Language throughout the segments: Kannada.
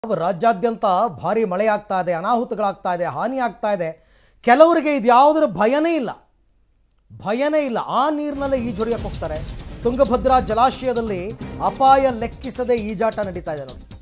ರಾಜ್ಯಾದ್ಯಂತ ಭಾರಿ ಮಳೆ ಆಗ್ತಾ ಇದೆ ಅನಾಹುತಗಳಾಗ್ತಾ ಇದೆ ಹಾನಿ ಆಗ್ತಾ ಇದೆ ಕೆಲವರಿಗೆ ಇದು ಯಾವುದರ ಭಯನೇ ಇಲ್ಲ ಭಯನೇ ಇಲ್ಲ ಆ ನೀರಿನಲ್ಲೇ ಈಜೊಡೆಯಕ್ಕೆ ಹೋಗ್ತಾರೆ ತುಂಗಭದ್ರಾ ಜಲಾಶಯದಲ್ಲಿ ಅಪಾಯ ಲೆಕ್ಕಿಸದೆ ಈಜಾಟ ನಡೀತಾ ಇದೆ ನೋಡಿ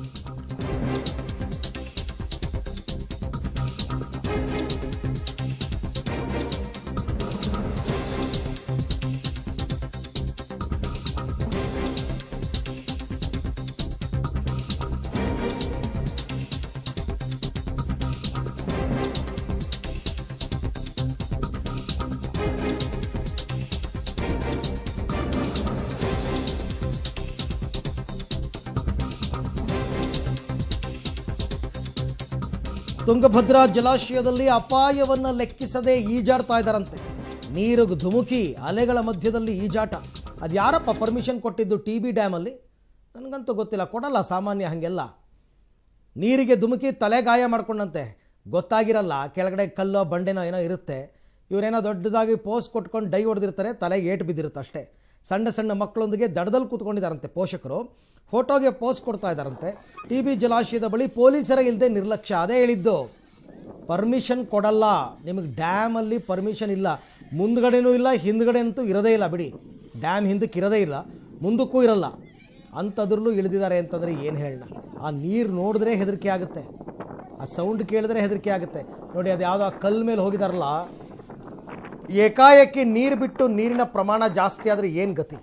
ತುಂಗಭದ್ರಾ ಜಲಾಶಯದಲ್ಲಿ ಅಪಾಯವನ್ನು ಲೆಕ್ಕಿಸದೆ ಈಜಾಡ್ತಾ ಇದ್ದಾರಂತೆ ನೀರು ಧುಮುಕಿ ಅಲೆಗಳ ಮಧ್ಯದಲ್ಲಿ ಈಜಾಟ ಅದು ಯಾರಪ್ಪ ಪರ್ಮಿಷನ್ ಕೊಟ್ಟಿದ್ದು ಟಿ ಬಿ ಡ್ಯಾಮಲ್ಲಿ ನನಗಂತೂ ಗೊತ್ತಿಲ್ಲ ಕೊಡಲ್ಲ ಸಾಮಾನ್ಯ ಹಾಗೆಲ್ಲ ನೀರಿಗೆ ಧುಮುಕಿ ತಲೆ ಗಾಯ ಮಾಡ್ಕೊಂಡಂತೆ ಗೊತ್ತಾಗಿರಲ್ಲ ಕೆಳಗಡೆ ಕಲ್ಲೋ ಬಂಡೆನೋ ಏನೋ ಇರುತ್ತೆ ಇವರೇನೋ ದೊಡ್ಡದಾಗಿ ಪೋಸ್ ಕೊಟ್ಕೊಂಡು ಡೈ ಹೊಡೆದಿರ್ತಾರೆ ತಲೆಗೆ ಏಟು ಬಿದ್ದಿರುತ್ತೆ ಅಷ್ಟೇ ಸಣ್ಣ ಸಣ್ಣ ಮಕ್ಕಳೊಂದಿಗೆ ದಡದಲ್ಲಿ ಕೂತ್ಕೊಂಡಿದ್ದಾರಂತೆ ಪೋಷಕರು ಫೋಟೋಗೆ ಪೋಸ್ ಕೊಡ್ತಾ ಇದ್ದಾರಂತೆ ಟಿ ಬಿ ಜಲಾಶಯದ ಬಳಿ ಪೊಲೀಸರ ಇಲ್ಲದೆ ನಿರ್ಲಕ್ಷ್ಯ ಅದೇ ಹೇಳಿದ್ದು ಪರ್ಮಿಷನ್ ಕೊಡಲ್ಲ ನಿಮಗೆ ಡ್ಯಾಮಲ್ಲಿ ಪರ್ಮಿಷನ್ ಇಲ್ಲ ಮುಂದ್ಗಡೆನೂ ಇಲ್ಲ ಹಿಂದ್ಗಡೆ ಅಂತೂ ಇರೋದೇ ಇಲ್ಲ ಬಿಡಿ ಡ್ಯಾಮ್ ಹಿಂದಕ್ಕೆ ಇರೋದೇ ಇಲ್ಲ ಮುಂದಕ್ಕೂ ಇರಲ್ಲ ಅಂಥದ್ರಲ್ಲೂ ಇಳಿದಿದ್ದಾರೆ ಅಂತಂದರೆ ಏನು ಹೇಳೋಣ ಆ ನೀರು ನೋಡಿದ್ರೆ ಹೆದರಿಕೆ ಆಗುತ್ತೆ ಆ ಸೌಂಡ್ ಕೇಳಿದ್ರೆ ಹೆದರಿಕೆ ಆಗುತ್ತೆ ನೋಡಿ ಅದು ಯಾವುದೋ ಆ ಕಲ್ಲು ಮೇಲೆ ಹೋಗಿದಾರಲ್ಲ ಏಕಾಏಕಿ ನೀರು ಬಿಟ್ಟು ನೀರಿನ ಪ್ರಮಾಣ ಜಾಸ್ತಿ ಆದರೆ ಏನು ಗತಿ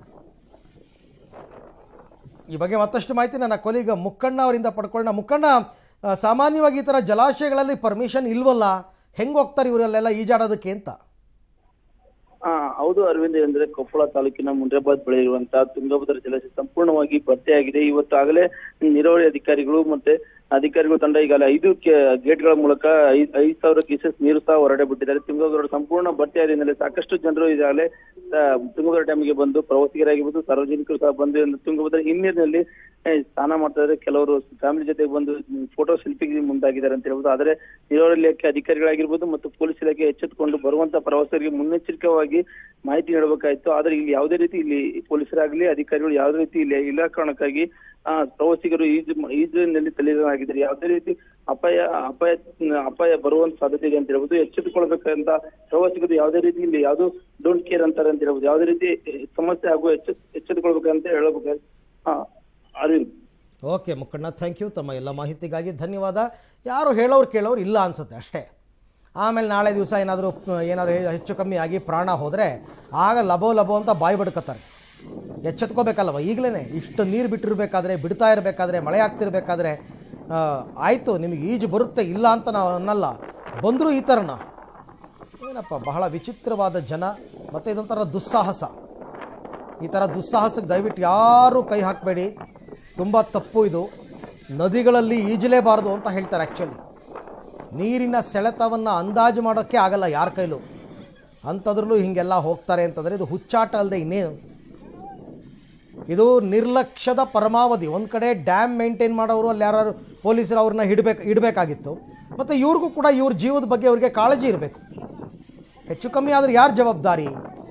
ಈ ಬಗ್ಗೆ ಮತ್ತಷ್ಟು ಮಾಹಿತಿ ನನ್ನ ಕೊಲೀಗ ಮುಕ್ಕಣ್ಣ ಅವರಿಂದ ಪಡ್ಕೊಳ್ಳೋಣ ಮುಕ್ಕಣ್ಣ ಆ, ಸಾಮಾನ್ಯವಾಗಿ ಈ ಥರ ಜಲಾಶಯಗಳಲ್ಲಿ ಪರ್ಮಿಷನ್ ಇಲ್ವಲ್ಲ ಹೆಂಗೆ ಹೋಗ್ತಾರೆ ಇವರೆಲ್ಲ ಈಜಾಡೋದಕ್ಕೆ ಅಂತ ಆ, ಹೌದು ಅರವಿಂದ್ ಅಂದ್ರೆ ಕೊಪ್ಪಳ ತಾಲೂಕಿನ ಮುಂಡ್ರಾಬಾದ್ ಬಳಿ ಇರುವಂತಹ ತುಂಗಭದ್ರಾ ಜಲಾಶಯ ಸಂಪೂರ್ಣವಾಗಿ ಭರ್ತಿಯಾಗಿದೆ ಇವತ್ತು ಆಗಲೇ ನೀರಾವರಿ ಅಧಿಕಾರಿಗಳು ಮತ್ತೆ ಅಧಿಕಾರಿಗಳು ತಂಡ ಈಗಾಗಲೇ ಐದು ಗೇಟ್ಗಳ ಮೂಲಕ ಐದ್ ಐದ್ ಸಾವಿರ ಕ್ಯೂಸೆಸ್ ನೀರು ಸಹ ಹೊರಡೆ ಬಿಟ್ಟಿದ್ದಾರೆ ತುಂಗಭದ್ರಾ ಸಂಪೂರ್ಣ ಭರ್ತಿಯಾದ ಹಿನ್ನೆಲೆ ಸಾಕಷ್ಟು ಜನರು ಈಗಾಗಲೇ ಆ, ತುಂಗಭದ್ರಾ ಡ್ಯಾಮ್ಗೆ ಬಂದು ಪ್ರವಾಸಿಗರಾಗಿರ್ಬೋದು ಸಾರ್ವಜನಿಕರು ಸಹ ಬಂದು ಇಲ್ಲಿ ತುಂಗಭದ್ರಾ ಹಿನ್ನೀರಿನಲ್ಲಿ ಏ, ಸ್ನಾನ ಮಾಡ್ತಾ ಇದ್ದಾರೆ ಕೆಲವರು ಫ್ಯಾಮಿಲಿ ಜೊತೆಗೆ ಬಂದು ಫೋಟೋ ಸೆಲ್ಫಿಗೆ ಮುಂದಾಗಿದ್ದಾರೆ ಅಂತ ಹೇಳ್ಬೋದು ಆದ್ರೆ ನೀರಾವರಿ ಇಲಾಖೆ ಅಧಿಕಾರಿಗಳಾಗಿರ್ಬೋದು ಮತ್ತು ಪೊಲೀಸ್ ಇಲಾಖೆ ಎಚ್ಚೆತ್ತುಕೊಂಡು ಬರುವಂತ ಪ್ರವಾಸಿಗರಿಗೆ ಮುನ್ನೆಚ್ಚರಿಕೆವಾಗಿ ಮಾಹಿತಿ ನೀಡಬೇಕಾಯ್ತು ಆದ್ರೆ ಇಲ್ಲಿ ಯಾವುದೇ ರೀತಿ ಇಲ್ಲಿ ಪೊಲೀಸರಾಗ್ಲಿ ಅಧಿಕಾರಿಗಳು ಯಾವುದೇ ರೀತಿ ಇಲ್ಲಿ ಇಲ್ಲ ಕಾರಣಕ್ಕಾಗಿ ಆ ಪ್ರವಾಸಿಗರು ಈಜು ಈಜಿನಲ್ಲಿ ತಲೆಗಾಗಿದ್ದಾರೆ ಯಾವುದೇ ರೀತಿ ಅಪಾಯ ಅಪಾಯ ಅಪಾಯ ಬರುವಂತ ಸಾಧ್ಯತೆ ಇದೆ ಅಂತ ಹೇಳ್ಬೋದು ಎಚ್ಚೆತ್ತುಕೊಳ್ಬೇಕಂತ ಪ್ರವಾಸಿಗರು ಯಾವುದೇ ರೀತಿ ಇಲ್ಲಿ ಯಾವುದು ಡೋಂಟ್ ಕೇರ್ ಅಂತಾರೆ ಅಂತ ಹೇಳ್ಬೋದು ಯಾವುದೇ ರೀತಿ ಸಮಸ್ಯೆ ಆಗುವ ಎಚ್ಚ ಎಚ್ಚೆತ್ತುಕೊಳ್ಬೇಕಂತ ಹೇಳಬೇಕು ಆ, Aravind okay Mukkanna thank you ತಮ್ಮ ಎಲ್ಲ ಮಾಹಿತಿಗಾಗಿ ಧನ್ಯವಾದ ಯಾರು ಹೇಳೋರು ಕೇಳೋರು ಇಲ್ಲ ಅನ್ಸುತ್ತೆ ಅಷ್ಟೇ ಆಮೇಲೆ ನಾಳೆ ದಿವಸ ಏನಾದರೂ ಏನಾದರೂ ಹೆಚ್ಚು ಕಮ್ಮಿ ಆಗಿ ಪ್ರಾಣ ಹೋದರೆ ಆಗ ಲಬೋ ಲಬೋ ಅಂತ ಬಾಯಿ ಬಡ್ಕೋತಾರೆ ಎಚ್ಚೆತ್ಕೋಬೇಕಲ್ವ ಈಗಲೇ ಇಷ್ಟು ನೀರು ಬಿಟ್ಟಿರಬೇಕಾದ್ರೆ ಬಿಡ್ತಾ ಇರಬೇಕಾದ್ರೆ ಮಳೆ ಆಗ್ತಿರ್ಬೇಕಾದ್ರೆ ಆ, ಆಯಿತು ನಿಮಗೆ ಈಜು ಬರುತ್ತೆ ಇಲ್ಲ ಅಂತ ನಾವು ಅನ್ನಲ್ಲ ಬಂದರೂ ಈ ಥರನ ಏನಪ್ಪ ಬಹಳ ವಿಚಿತ್ರವಾದ ಜನ ಮತ್ತು ಇದೊಂಥರ ದುಸ್ಸಾಹಸ ಈ ಥರ ದುಸ್ಸಾಹಸಕ್ಕೆ ದಯವಿಟ್ಟು ಯಾರೂ ಕೈ ಹಾಕಬೇಡಿ ತುಂಬ ತಪ್ಪು ಇದು ನದಿಗಳಲ್ಲಿ ಈಜಲೇಬಾರ್ದು ಅಂತ ಹೇಳ್ತಾರೆ ಆ್ಯಕ್ಚುಲಿ ನೀರಿನ ಸೆಳೆತವನ್ನು ಅಂದಾಜು ಮಾಡೋಕ್ಕೆ ಆಗಲ್ಲ ಯಾರ ಕೈಲೂ ಅಂಥದ್ರಲ್ಲೂ ಹೀಗೆಲ್ಲ ಹೋಗ್ತಾರೆ ಅಂತಂದರೆ ಇದು ಹುಚ್ಚಾಟ ಅಲ್ಲದೆ ಇನ್ನೇನು ಇದು ನಿರ್ಲಕ್ಷ್ಯದ ಪರಮಾವಧಿ ಒಂದು ಕಡೆ ಡ್ಯಾಮ್ ಮೇಂಟೈನ್ ಮಾಡೋರು ಅಲ್ಲಿ ಯಾರು ಪೊಲೀಸರು ಅವ್ರನ್ನ ಹಿಡಬೇಕು ಇಡಬೇಕಾಗಿತ್ತು ಮತ್ತು ಇವ್ರಿಗೂ ಕೂಡ ಇವ್ರ ಜೀವದ ಬಗ್ಗೆ ಅವ್ರಿಗೆ ಕಾಳಜಿ ಇರಬೇಕು ಹೆಚ್ಚು ಕಮ್ಮಿ ಆದರೆ ಯಾರು ಜವಾಬ್ದಾರಿ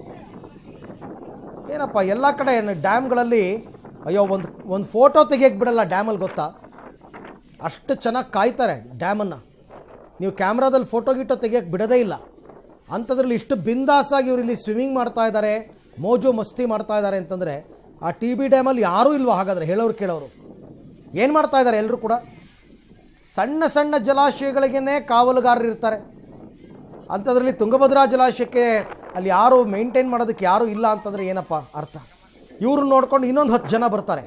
ಏನಪ್ಪ ಎಲ್ಲ ಕಡೆ ಡ್ಯಾಮ್ಗಳಲ್ಲಿ ಅಯ್ಯೋ ಒಂದು ಒಂದು ಫೋಟೋ ತೆಗಿಯಕ್ಕೆ ಬಿಡಲ್ಲ ಡ್ಯಾಮಲ್ಲಿ ಗೊತ್ತಾ ಅಷ್ಟು ಚೆನ್ನಾಗಿ ಕಾಯ್ತಾರೆ ಡ್ಯಾಮನ್ನು ನೀವು ಕ್ಯಾಮ್ರಾದಲ್ಲಿ ಫೋಟೋ ಗಿಟೋ ತೆಗಿಯಕ್ಕೆ ಬಿಡೋದೇ ಇಲ್ಲ ಅಂಥದ್ರಲ್ಲಿ ಇಷ್ಟು ಬಿಂದಾಸಾಗಿ ಇವರು ಇಲ್ಲಿ ಸ್ವಿಮ್ಮಿಂಗ್ ಮಾಡ್ತಾ ಇದ್ದಾರೆ ಮೋಜು ಮಸ್ತಿ ಮಾಡ್ತಾ ಇದ್ದಾರೆ ಅಂತಂದರೆ ಆ ಟಿ ಬಿ ಡ್ಯಾಮಲ್ಲಿ ಯಾರೂ ಇಲ್ವೋ ಹಾಗಾದರೆ ಹೇಳೋರು ಕೇಳೋರು ಏನು ಮಾಡ್ತಾ ಇದ್ದಾರೆ ಎಲ್ಲರೂ ಕೂಡ ಸಣ್ಣ ಸಣ್ಣ ಜಲಾಶಯಗಳಿಗೇ ಕಾವಲುಗಾರರು ಇರ್ತಾರೆ ಅಂಥದ್ರಲ್ಲಿ ತುಂಗಭದ್ರಾ ಜಲಾಶಯಕ್ಕೆ ಅಲ್ಲಿ ಯಾರು ಮೇಂಟೈನ್ ಮಾಡೋದಕ್ಕೆ ಯಾರೂ ಇಲ್ಲ ಅಂತಂದರೆ ಏನಪ್ಪ ಅರ್ಥ ಇವ್ರನ್ನ ನೋಡ್ಕೊಂಡು ಇನ್ನೊಂದು ಹತ್ತು ಜನ ಬರ್ತಾರೆ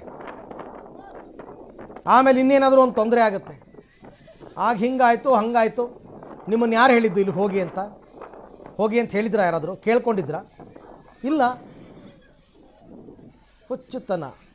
ಆಮೇಲೆ ಇನ್ನೇನಾದರೂ ಒಂದು ತೊಂದರೆ ಆಗುತ್ತೆ ಆಗ ಹಿಂಗಾಯಿತು ಹಂಗಾಯಿತು ನಿಮ್ಮನ್ನು ಯಾರು ಹೇಳಿದ್ದು ಇಲ್ಲಿ ಹೋಗಿ ಅಂತ ಹೋಗಿ ಅಂತ ಹೇಳಿದ್ರಾ ಯಾರಾದರೂ ಕೇಳ್ಕೊಂಡಿದ್ರಾ ಇಲ್ಲ ಹುಚ್ಚುತನ